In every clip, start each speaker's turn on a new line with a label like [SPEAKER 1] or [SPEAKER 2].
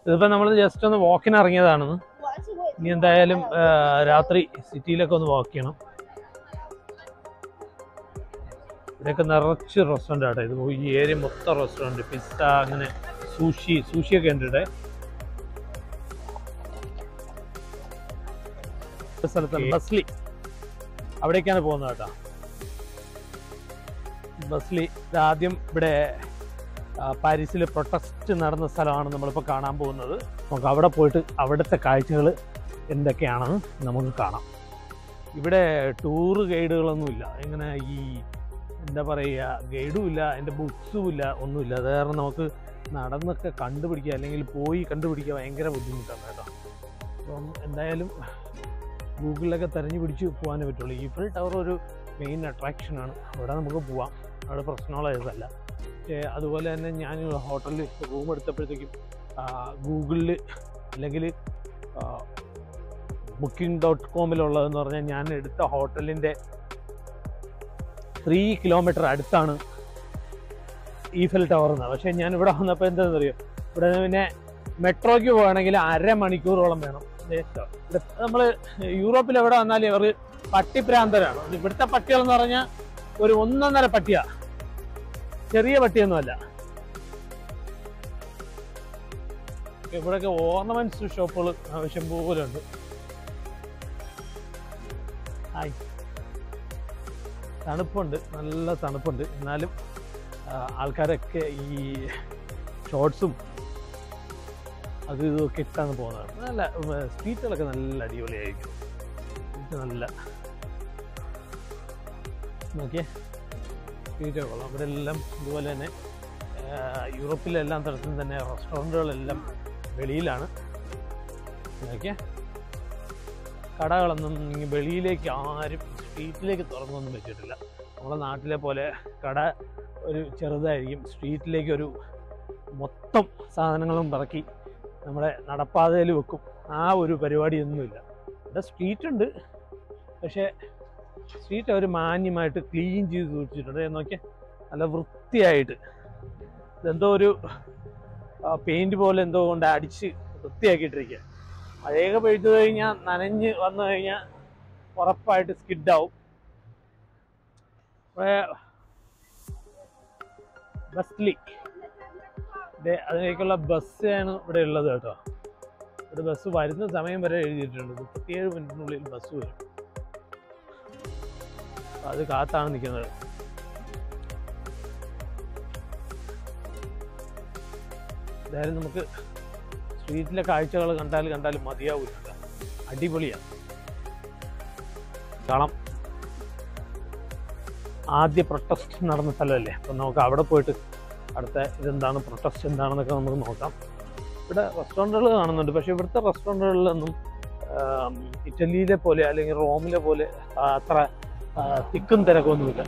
[SPEAKER 1] ഇതിപ്പോ നമ്മൾ ജസ്റ്റ് ഒന്ന് വാക്കിന് ഇറങ്ങിയതാണ് ഇനി എന്തായാലും ആ, രാത്രി സിറ്റിയിലൊക്കെ ഒന്ന് വാക്ക് ചെയ്യണം ഇവിടെയൊക്കെ നിറച്ച് റെസ്റ്റോറൻ്റ് ആട്ടെ ഇത് ഈ ഏരിയ മൊത്തം റെസ്റ്റോറൻറ്റ് പിസ്സ അങ്ങനെ സൂഷി സൂഷിയൊക്കെ ഉണ്ട് ഇവിടെ ഒരു സ്ഥലത്താണ് ബസ്ലി അവിടേക്കാണ് പോകുന്നത് കേട്ടോ ബസ്ലി ഇത് ആദ്യം ഇവിടെ ആ, പാരീസിൽ പ്രൊട്ടസ്റ്റ് നടന്ന സ്ഥലമാണ് നമ്മളിപ്പോൾ കാണാൻ പോകുന്നത് നമുക്ക് അവിടെ പോയിട്ട് അവിടുത്തെ കാഴ്ചകൾ എന്തൊക്കെയാണെന്ന് നമുക്ക് കാണാം ഇവിടെ ടൂർ ഗൈഡുകളൊന്നുമില്ല ഇങ്ങനെ ഈ എന്താ പറയുക ഗൈഡും ഇല്ല അതിൻ്റെ ബുക്സും ഇല്ല ഒന്നുമില്ല അത് കാരണം നമുക്ക് നടന്നൊക്കെ കണ്ടുപിടിക്കുക അല്ലെങ്കിൽ പോയി കണ്ടുപിടിക്കുക ഭയങ്കര ബുദ്ധിമുട്ടാണ് കേട്ടോ അപ്പം എന്തായാലും ഗൂഗിളിലൊക്കെ തെരഞ്ഞു പിടിച്ച് പോകാനേ പറ്റുള്ളൂ ഈഫിൾ ടവർ ഒരു മെയിൻ അട്രാക്ഷനാണ് അവിടെ നമുക്ക് പോവാം അവിടെ പ്രശ്നമുള്ളതല്ല പക്ഷേ അതുപോലെ തന്നെ ഞാൻ ഹോട്ടലിൽ റൂം എടുത്തപ്പോഴത്തേക്കും ഗൂഗിളിൽ അല്ലെങ്കിൽ ബുക്കിംഗ് ഡോട്ട് കോമിലുള്ളതെന്ന് പറഞ്ഞാൽ ഞാൻ എടുത്ത ഹോട്ടലിൻ്റെ ത്രീ കിലോമീറ്റർ അടുത്താണ് ഈഫൽ ടവർ എന്ന് പക്ഷേ ഞാൻ ഇവിടെ വന്നപ്പോൾ എന്താണെന്ന് അറിയോ ഇവിടെ പിന്നെ മെട്രോയ്ക്ക് പോകണമെങ്കിൽ അരമണിക്കൂറോളം വേണം നമ്മൾ യൂറോപ്പിൽ എവിടെ വന്നാലും ഇവർ പട്ടിപ്രാന്തരാണ് ഇവിടുത്തെ പട്ടികൾ എന്ന് പറഞ്ഞാൽ ഒരു ഒന്നൊന്നര പട്ടിയാ ചെറിയ പട്ടിയൊന്നുമല്ല ഇവിടെയൊക്കെ ഓർണമെന്റ്സ് ഷോപ്പുകൾ ആവശ്യം പോലെ ഉണ്ട് ഹായ് തണുപ്പുണ്ട് നല്ല തണുപ്പുണ്ട് എന്നാലും ആ, ആൾക്കാരൊക്കെ ഈ ഷോർട്സും അത് ഇതൊക്കെ ഇട്ടാണ് പോകുന്നത് നല്ല സ്ട്രീറ്റുകളൊക്കെ നല്ല അടിപൊളിയായിരിക്കും ഇത് നല്ല നോക്കിയേ സ്ട്രീറ്റ് കൊള്ളാം ഇവിടെ എല്ലാം ഇതുപോലെ തന്നെ ആ, യൂറോപ്പിലെല്ലാം തരത്തിലും തന്നെ റെസ്റ്റോറൻറ്റുകളെല്ലാം വെളിയിലാണ് നോക്കിയേ കടകളൊന്നും ഇങ്ങ് വെളിയിലേക്ക് ആരും സ്ട്രീറ്റിലേക്ക് തുറന്നൊന്നും വെച്ചിട്ടില്ല നമ്മുടെ നാട്ടിലെ പോലെ കട ഒരു ചെറുതായിരിക്കും സ്ട്രീറ്റിലേക്ക് ഒരു മൊത്തം സാധനങ്ങളും പറക്കി നമ്മുടെ നടപ്പാതയിൽ വെക്കും ആ ഒരു പരിപാടിയൊന്നുമില്ല ഇവിടെ സ്ട്രീറ്റ് ഉണ്ട് പക്ഷേ സ്ട്രീറ്റ് അവർ മാന്യമായിട്ട് ക്ലീൻ ചെയ്ത് സൂക്ഷിച്ചിട്ടുണ്ട് ദേ നോക്കിയേ നല്ല വൃത്തിയായിട്ട് ഇതെന്തോ ഒരു പെയിന്റ് പോലെ എന്തോ കൊണ്ട് അടിച്ച് വൃത്തിയാക്കിയിട്ടിരിക്കുക മഴയൊക്കെ പെയ്തു കഴിഞ്ഞാൽ നനഞ്ഞ് വന്നു കഴിഞ്ഞാൽ ഉറപ്പായിട്ട് സ്കിഡാവും ഇവിടെ ബസ്ലി ദേ അതിലേക്കുള്ള ബസ്സാണ് ഇവിടെ ഉള്ളത് കേട്ടോ ഇവിടെ ബസ് വരുന്ന സമയം വരെ എഴുതിയിട്ടുണ്ട് മുപ്പത്തിയേഴ് മിനിറ്റിനുള്ളിൽ ബസ് വരും അപ്പൊ അത് കാത്താണ് നിൽക്കുന്നത് എന്തായാലും നമുക്ക് സ്ട്രീറ്റിലെ കാഴ്ചകൾ കണ്ടാൽ കണ്ടാലും മതിയാവില്ല കേട്ടോ. അടിപൊളിയാണ് കാണാം ആദ്യ പ്രൊട്ടസ്റ്റ് നടന്ന സ്ഥലമല്ലേ അപ്പം നമുക്ക് അവിടെ പോയിട്ട് അടുത്ത ഇതെന്താണ് പ്രൊട്ടസ്റ്റ് എന്താണെന്നൊക്കെ നമുക്ക് നോക്കാം ഇവിടെ റെസ്റ്റോറൻറ്റുകൾ കാണുന്നുണ്ട് പക്ഷേ ഇവിടുത്തെ റെസ്റ്റോറൻറ്റുകളിലൊന്നും ആം, ഇറ്റലിയിലെ പോലെ അല്ലെങ്കിൽ റോമിലെ പോലെ ആ, അത്ര ആ, തിക്കും തിരക്കൊന്നുമില്ല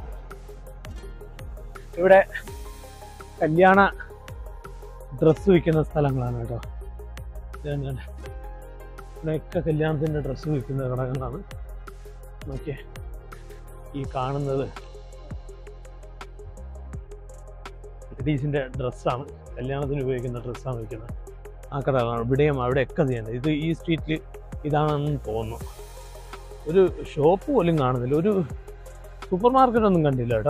[SPEAKER 1] ഇവിടെ കല്യാണ ഡ്രസ്സ് വിൽക്കുന്ന സ്ഥലങ്ങളാണ് കേട്ടോ ഇതാണ് ഇവിടെയൊക്കെ കല്യാണത്തിൻ്റെ ഡ്രസ്സ് വിൽക്കുന്ന കടകളാണ് നോക്കിയേ ഈ കാണുന്നത് ലേഡീസിൻ്റെ ഡ്രസ്സാണ് കല്യാണത്തിന് ഉപയോഗിക്കുന്ന ഡ്രസ്സാണ് വിൽക്കുന്നത് ആ കടകളാണ് ഇവിടെയും അവിടെയൊക്കെ ചെയ്യുന്നത് ഇത് ഈ സ്ട്രീറ്റിൽ ഇതാണെന്ന് തോന്നുന്നു ഒരു ഷോപ്പ് പോലും കാണുന്നില്ല ഒരു സൂപ്പർ മാർക്കറ്റ് ഒന്നും കണ്ടില്ല കേട്ടോ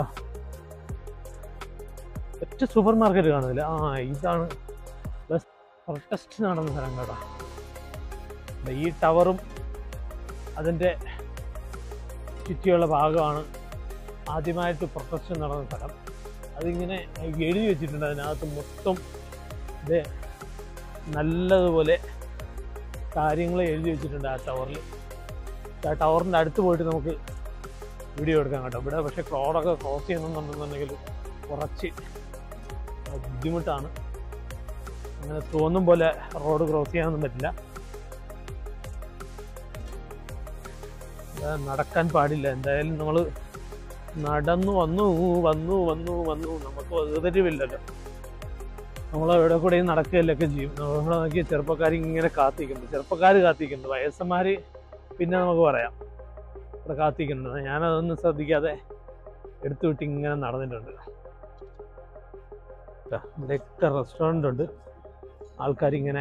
[SPEAKER 1] ഒറ്റ സൂപ്പർ മാർക്കറ്റ് കാണുന്നില്ല ആ ഇതാണ് ബസ് പ്രൊട്ടസ്റ്റ് നടന്ന സ്ഥലം കേട്ടോ ദേ ഈ ടവറും അതിൻ്റെ ചുറ്റിയുള്ള ഭാഗമാണ് ആദ്യമായിട്ട് പ്രൊട്ടസ്റ്റ് നടന്ന സ്ഥലം അതിങ്ങനെ എഴുതി വെച്ചിട്ടുണ്ട് അതിനകത്ത് മൊത്തം ഇത് നല്ലതുപോലെ കാര്യങ്ങൾ എഴുതി വെച്ചിട്ടുണ്ട് ആ ടവറിൽ ആ ടവറിൻ്റെ അടുത്ത് പോയിട്ട് നമുക്ക് വീഡിയോ എടുക്കാം കേട്ടോ ഇവിടെ പക്ഷേ ക്രോഡൊക്കെ ക്രോസ് ചെയ്യണമെന്നുണ്ടെന്നുണ്ടെങ്കിൽ കുറച്ച് ബുദ്ധിമുട്ടാണ് അങ്ങനെ തോന്നും പോലെ റോഡ് ക്രോസ് ചെയ്യാനൊന്നും പറ്റില്ല അത് നടക്കാൻ പാടില്ല എന്തായാലും നമ്മൾ നടന്നു വന്നു വന്നു വന്നു വന്നു നമുക്ക് വേദരിവില്ലല്ലോ നമ്മൾ എവിടെ കൂടെയും നടക്കുകയല്ലൊക്കെ ചെയ്യും നമ്മളെ നോക്കിയ ചെറുപ്പക്കാർ ഇങ്ങനെ കാത്തിക്കുന്നുണ്ട് ചെറുപ്പക്കാർ കാത്തിക്കുന്നുണ്ട് വയസ്സന്മാർ പിന്നെ നമുക്ക് പറയാം ഇവിടെ കാത്തിക്കുന്നുണ്ട് ഞാനതൊന്നും ശ്രദ്ധിക്കാതെ എടുത്തു വിട്ട് ഇങ്ങനെ നടന്നിട്ടുണ്ട് ട്ടാ, ഇവിടെയൊക്കെ റെസ്റ്റോറൻ്റ് ഉണ്ട് ആൾക്കാരിങ്ങനെ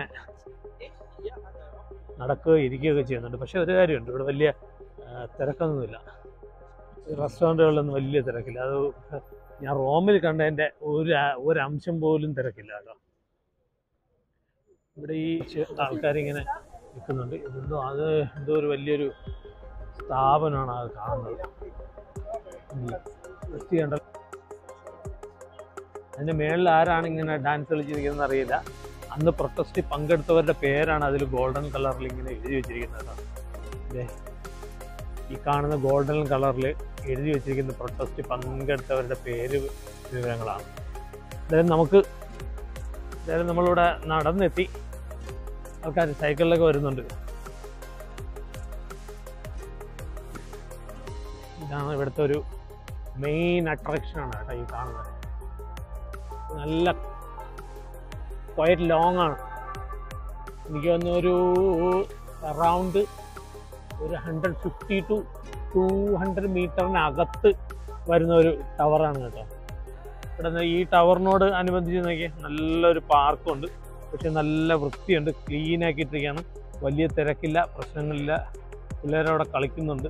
[SPEAKER 1] നടക്കുകയോ ഇരിക്കുകയൊക്കെ ചെയ്യുന്നുണ്ട് പക്ഷെ ഒരു കാര്യമുണ്ട് ഇവിടെ വലിയ ആ, തിരക്കൊന്നുമില്ല റെസ്റ്റോറൻറ്റുകളിലൊന്നും വലിയ തിരക്കില്ല അത് ഞാൻ റോമിൽ കണ്ടതിൻ്റെ ഒരു ആ- ഒരു അംശം പോലും തിരക്കില്ല കേട്ടോ ഇവിടെ ഈ ആൾക്കാരിങ്ങനെ നിൽക്കുന്നുണ്ട് ഇതെന്തോ അത് എന്തോ ഒരു വലിയൊരു സ്ഥാപനമാണ് അത് കാണുന്നത് ഉം. വൃത്തി കണ്ട അതിന്റെ മേളിൽ ആരാണ് ഇങ്ങനെ ഡാൻസ് കളിച്ചിരിക്കുന്നത് അറിയില്ല അന്ന് പ്രൊട്ടസ്റ്റിൽ പങ്കെടുത്തവരുടെ പേരാണ് അതിൽ ഗോൾഡൻ കളറിൽ ഇങ്ങനെ എഴുതി വെച്ചിരിക്കുന്നത് കേട്ടോ. ദേ, ഈ കാണുന്ന ഗോൾഡൻ കളറിൽ എഴുതി വെച്ചിരിക്കുന്ന പ്രൊട്ടസ്റ്റിൽ പങ്കെടുത്തവരുടെ പേര് വിവരങ്ങളാണ് എന്തായാലും നമുക്ക് എന്തായാലും നമ്മളിവിടെ നടന്നെത്തി ആൾക്കാർ സൈക്കിളിലൊക്കെ വരുന്നുണ്ട് ഇതാണ് ഇവിടുത്തെ ഒരു മെയിൻ അട്രാക്ഷനാണ് കേട്ടോ ഈ കാണുന്നത് നല്ല ക്വയറ്റ് ലോങ് ആണ് എനിക്ക് തോന്നുന്നു ഒരു അറൗണ്ട് ഒരു hundred fifty to two hundred മീറ്ററിനകത്ത് വരുന്ന ഒരു ടവറാണ് കേട്ടോ ഇവിടെ നിന്ന് ഈ ടവറിനോട് അനുബന്ധിച്ച് നോക്കി നല്ലൊരു പാർക്കുണ്ട് പക്ഷെ നല്ല വൃത്തിയുണ്ട് ക്ലീൻ ആക്കിയിട്ടിരിക്കുകയാണ് വലിയ തിരക്കില്ല പ്രശ്നങ്ങളില്ല പിള്ളേരവിടെ കളിക്കുന്നുണ്ട്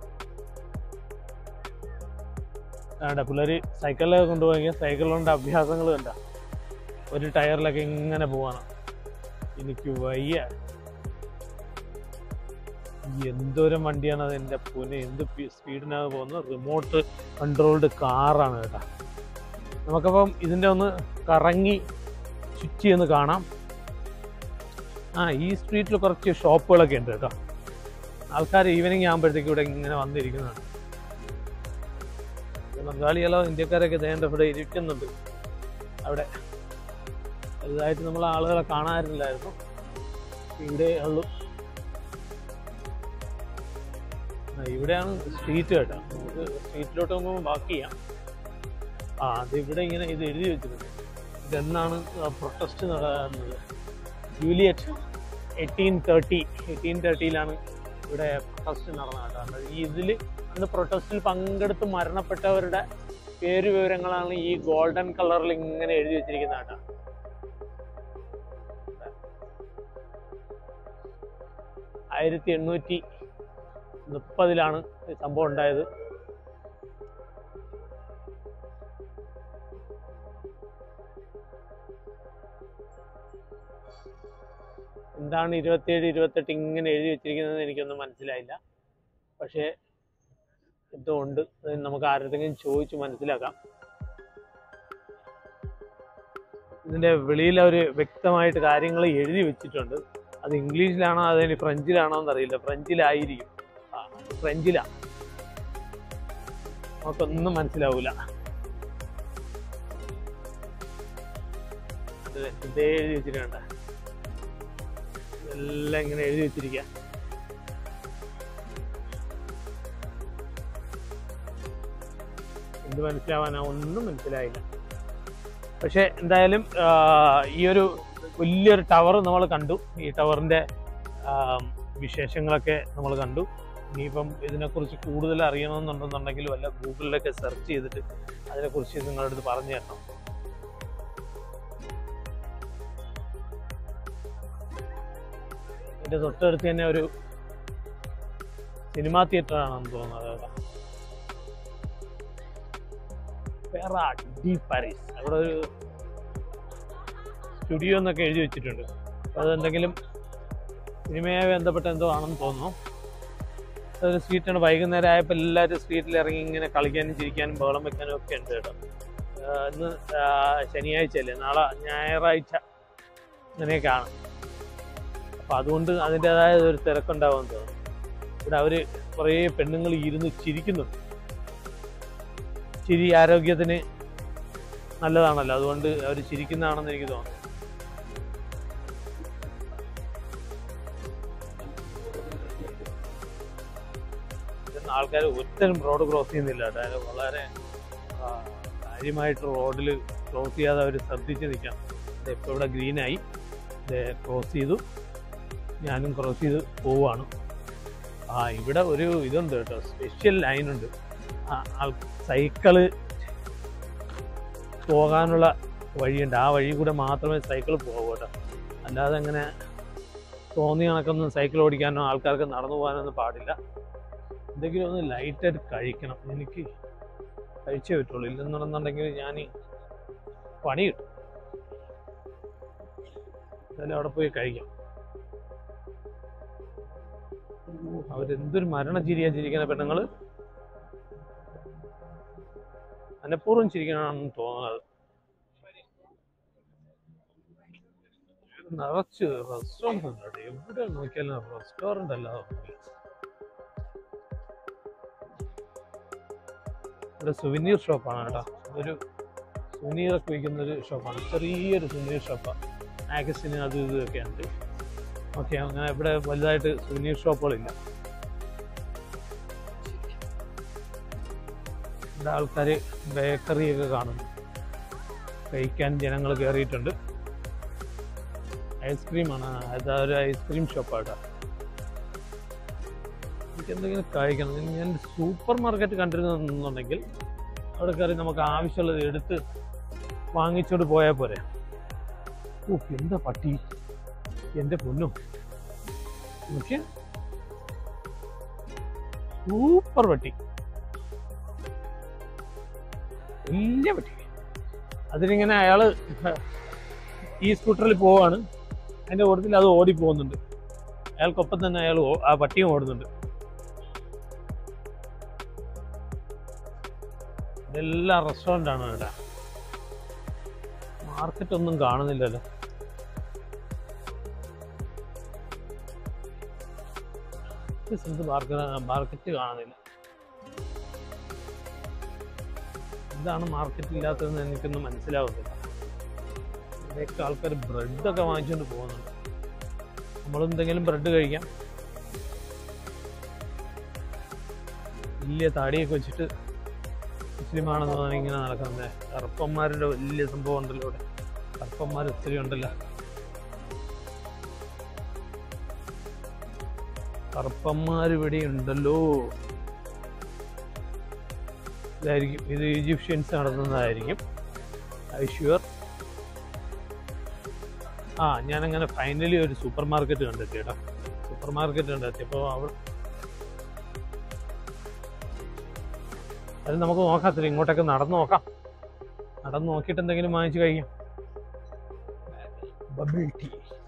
[SPEAKER 1] ആടെ പിള്ളേർ സൈക്കിളിലൊക്കെ കൊണ്ടുപോയി സൈക്കിൾ കൊണ്ട് അഭ്യാസങ്ങൾ കണ്ട ഒരു ടയറിലൊക്കെ ഇങ്ങനെ പോവാണ് എനിക്ക് വയ്യ എന്തോരം വണ്ടിയാണ് അത് എൻ്റെ പുനെ എന്ത് സ്പീഡിനാണ് പോകുന്നത് റിമോട്ട് കൺട്രോൾഡ് കാറാണ് കേട്ടോ നമുക്കപ്പം ഇതിൻ്റെ ഒന്ന് കറങ്ങി ചുറ്റി ഒന്ന് കാണാം ആ ഈ സ്ട്രീറ്റിൽ കുറച്ച് ഷോപ്പുകളൊക്കെ ഉണ്ട് കേട്ടോ ആൾക്കാർ ഈവനിങ് ആകുമ്പോഴത്തേക്ക് ഇവിടെ ഇങ്ങനെ വന്നിരിക്കുന്നതാണ് ബംഗാളികളോ ഇന്ത്യക്കാരൊക്കെ ദേണ്ട ഇവിടെ ഇരിക്കുന്നുണ്ട് അവിടെ വലുതായിട്ട് നമ്മൾ ആളുകളെ കാണാറില്ലായിരുന്നു ഇവിടെ ഉള്ളു ആ, ഇവിടെയാണ് സ്ട്രീറ്റ് കേട്ടോ നമുക്ക് സ്ട്രീറ്റിലോട്ട് പോകുമ്പോൾ ബാക്കി ചെയ്യാം ആ അത് ഇവിടെ ഇങ്ങനെ ഇത് എഴുതി വെച്ചിട്ടുണ്ട് ഇതെന്നാണ് പ്രൊട്ടസ്റ്റ് നടന്നത് ജൂലിയറ്റ് എയ്റ്റീൻ തേർട്ടി എയ്റ്റീൻ തേർട്ടിയിലാണ് ഇവിടെ പ്രൊട്ടസ്റ്റ് നടന്നത് കേട്ടോ ഈ ഇതിൽ അന്ന് പ്രൊട്ടസ്റ്റിൽ പങ്കെടുത്ത് മരണപ്പെട്ടവരുടെ പേര് വിവരങ്ങളാണ് ഈ ഗോൾഡൻ കളറിൽ ഇങ്ങനെ എഴുതി വെച്ചിരിക്കുന്ന കേട്ടോ ആയിരത്തി എണ്ണൂറ്റി മുപ്പതിലാണ് ഈ സംഭവം ഉണ്ടായത് എന്താണ് ഇരുപത്തിയേഴ് ഇരുപത്തെട്ട് ഇങ്ങനെ എഴുതി വെച്ചിരിക്കുന്നത് എനിക്കൊന്നും മനസ്സിലായില്ല പക്ഷേ എന്തോ ഉണ്ട് അത് നമുക്ക് ആരുടെങ്കിലും ചോദിച്ച് മനസ്സിലാക്കാം ഇതിന്റെ വെളിയിൽ അവർ വ്യക്തമായിട്ട് കാര്യങ്ങൾ എഴുതി വെച്ചിട്ടുണ്ട് അത് ഇംഗ്ലീഷിലാണോ അതിന് ഫ്രഞ്ചിലാണോ എന്നറിയില്ല ഫ്രഞ്ചിലായിരിക്കും ആ ഫ്രഞ്ചിലാ നമുക്കൊന്നും മനസ്സിലാവൂല ഇത് ഇതേ എഴുതി വെച്ചിട്ടുണ്ട് എല്ലാം ഇങ്ങനെ എഴുതി വെച്ചിരിക്കുക എന്ത് മനസ്സിലാവാനാ ഒന്നും മനസ്സിലായില്ല പക്ഷെ എന്തായാലും ആ, ഈ ഒരു വലിയൊരു ടവർ നമ്മൾ കണ്ടു ഈ ടവറിന്റെ വിശേഷങ്ങളൊക്കെ നമ്മൾ കണ്ടു ഇനിയിപ്പം ഇതിനെക്കുറിച്ച് കൂടുതൽ അറിയണമെന്നുണ്ടെന്നുണ്ടെങ്കിൽ വല്ല ഗൂഗിളിലൊക്കെ സെർച്ച് ചെയ്തിട്ട് അതിനെക്കുറിച്ച് നിങ്ങളുടെ അടുത്ത് പറഞ്ഞു തരണം ഇതിന്റെ തൊട്ടടുത്ത് തന്നെ ഒരു സിനിമാ തിയേറ്റർ ആണെന്ന് തോന്നുന്നത് കേട്ടോ പെറ ഡി പാരീസ് അവിടെ ഒരു സ്റ്റുഡിയോ എന്നൊക്കെ എഴുതി വെച്ചിട്ടുണ്ട് അപ്പോൾ അതെന്തെങ്കിലും സിനിമയുമായി ബന്ധപ്പെട്ട എന്തോ ആണെന്ന് തോന്നുന്നു അതൊരു സ്ട്രീറ്റാണ് വൈകുന്നേരം ആയപ്പോൾ എല്ലാവരും സ്ട്രീറ്റിൽ ഇറങ്ങി ഇങ്ങനെ കളിക്കാനും ചിരിക്കാനും ബഹളം വെക്കാനും ഒക്കെ ഉണ്ട് കേട്ടോ ആഹ് ഇന്ന് ആഹ് ശനിയാഴ്ച അല്ലേ നാളെ ഞായറാഴ്ച അങ്ങനെയൊക്കെയാണ് അപ്പോൾ അതുകൊണ്ട് അതിൻ്റെതായ ഒരു തിരക്കുണ്ടാവുമെന്ന് തോന്നുന്നു ഇവിടെ അവർ കുറേ പെണ്ണുങ്ങൾ ഇരുന്ന് ചിരിക്കുന്നുണ്ട് ചിരി ആരോഗ്യത്തിന് നല്ലതാണല്ലോ അതുകൊണ്ട് അവർ ചിരിക്കുന്നതാണെന്ന് എനിക്ക് തോന്നുന്നു ആൾക്കാർ ഒറ്റനും റോഡ് ക്രോസ് ചെയ്യുന്നില്ല കേട്ടോ അത് വളരെ ആ, കാര്യമായിട്ട് റോഡിൽ ക്രോസ് ചെയ്യാതെ അവർ ശ്രദ്ധിച്ച് നിൽക്കണം ഇപ്പോൾ ഇവിടെ ഗ്രീനായി ക്രോസ് ചെയ്തു ഞാനും ക്രോസ് ചെയ്ത് പോവുകയാണ് ആ ഇവിടെ ഒരു ഇതുണ്ട് കേട്ടോ സ്പെഷ്യൽ ലൈനുണ്ട് ആൾ സൈക്കിള് പോകാനുള്ള വഴിയുണ്ട് ആ വഴി കൂടെ മാത്രമേ സൈക്കിൾ പോകൂ കേട്ടോ അല്ലാതെ അങ്ങനെ തോന്നിയ കണക്കൊന്നും സൈക്കിൾ ഓടിക്കാനോ ആൾക്കാർക്ക് നടന്നു പോകാനൊന്നും പാടില്ല എന്തെങ്കിലും ഒന്ന് ലൈറ്റായിട്ട് കഴിക്കണം എനിക്ക് കഴിച്ചേ പറ്റുള്ളൂ ഇല്ലെന്നുണ്ടെന്നുണ്ടെങ്കിൽ ഞാൻ പണി കിട്ടും എന്തായാലും അവിടെ പോയി കഴിക്കാം ഓ, അവരെന്തൊരു മരണചിരിയാ ചിരിക്കുന്ന പെണ്ണുങ്ങള് മനഃപൂർവ്വം ചിരിക്കണമെന്ന് തോന്നുന്നത് നിറച്ച് റെസ്റ്റോറൻറ്റ് ഉണ്ട് അവിടെ. എവിടെ നോക്കിയാലും റെസ്റ്റോറൻ്റ് അല്ലാതെ ഒന്നുമില്ല. ഇവിടെ സുവിനീർ ഷോപ്പാണ് കേട്ടോ ഒരു സുവനീറൊക്കെ വിൽക്കുന്ന ഒരു ഷോപ്പാണ് ചെറിയൊരു സുവനീർ ഷോപ്പാണ് മാഗസിന് അത് ഇതൊക്കെ ഉണ്ട് ഓക്കെ അങ്ങനെ ഇവിടെ വലുതായിട്ട് സുവനീർ ഷോപ്പുകളില്ല ഇവിടെ ആൾക്കാർ ബേക്കറിയൊക്കെ കാണുന്നു കഴിക്കാൻ ജനങ്ങൾ കയറിയിട്ടുണ്ട് ഐസ്ക്രീമാണ് അതാ ഒരു ഐസ്ക്രീം ഷോപ്പാണ് എനിക്ക് എന്തെങ്കിലും കഴിക്കണം ഇനി ഞാൻ സൂപ്പർ മാർക്കറ്റ് കണ്ടിരുന്നുണ്ടെങ്കിൽ അവിടെ കയറി നമുക്ക് ആവശ്യമുള്ളത് എടുത്ത് വാങ്ങിച്ചോണ്ട് പോയാൽ പോരെ ഓ എന്താ പട്ടി എൻ്റെ പൊന്നും നോക്കിയ സൂപ്പർ പട്ടി വലിയ പട്ടി അതിനിങ്ങനെ അയാള് ഈ സ്കൂട്ടറിൽ പോവാണ് അതിന്റെ കൂട്ടത്തിൽ അത് ഓടി പോകുന്നുണ്ട് അയാൾക്കൊപ്പം തന്നെ അയാൾ ഓ- ആ പട്ടിയും ഓടുന്നുണ്ട് ഇതെല്ലാം റെസ്റ്റോറൻ്റ് ആണ് ഇവിടെ മാർക്കറ്റ് ഒന്നും കാണുന്നില്ലല്ലോ ഈ സ്ഥലത്ത് മാർക്കറ്റ് മാർക്കറ്റ് കാണുന്നില്ല എന്താണ് മാർക്കറ്റ് ഇല്ലാത്തതെന്ന് എനിക്കൊന്നും മനസ്സിലാവുന്നില്ല ഇവിടെയൊക്കെ ആൾക്കാർ ബ്രെഡൊക്കെ വാങ്ങിച്ചുകൊണ്ട് പോകുന്നുണ്ട് നമ്മളെന്തെങ്കിലും ബ്രെഡ് കഴിക്കാം വലിയ താടിയൊക്കെ വെച്ചിട്ട് മുസ്ലിമാണെന്ന് തോന്നി ഇങ്ങനെ നടക്കുന്നത് കറുപ്പന്മാരുടെ വലിയ സംഭവം ഉണ്ടല്ലോ ഇവിടെ കറുപ്പന്മാർ ഒത്തിരി ഉണ്ടല്ലോ കറുപ്പന്മാർ ഇവിടെ ഉണ്ടല്ലോ ഇതായിരിക്കും ഇത് ഈജിപ്ഷ്യൻസ് നടത്തുന്നതായിരിക്കും ഐ ഷുവർ ആ ഞാനങ്ങനെ ഫൈനലി ഒരു സൂപ്പർ മാർക്കറ്റ് കണ്ടെത്തി കേട്ടോ സൂപ്പർ മാർക്കറ്റ് കണ്ടെത്തിയപ്പോൾ അവൾ അത് നമുക്ക് നോക്കാത്തില്ല ഇങ്ങോട്ടൊക്കെ നടന്നു നോക്കാം നടന്നു നോക്കിയിട്ട് എന്തെങ്കിലും വാങ്ങിച്ച് കഴിക്കാം ബബിൾ ടീ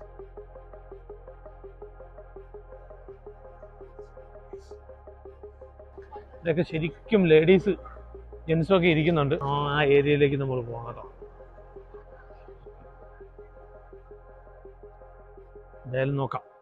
[SPEAKER 1] ഇതൊക്കെ ശരിക്കും ലേഡീസ് ജെൻസും ഒക്കെ ഇരിക്കുന്നുണ്ട് ആ ആ ഏരിയയിലേക്ക് നമ്മൾ പോകാം കേട്ടോ എന്തായാലും നോക്കാം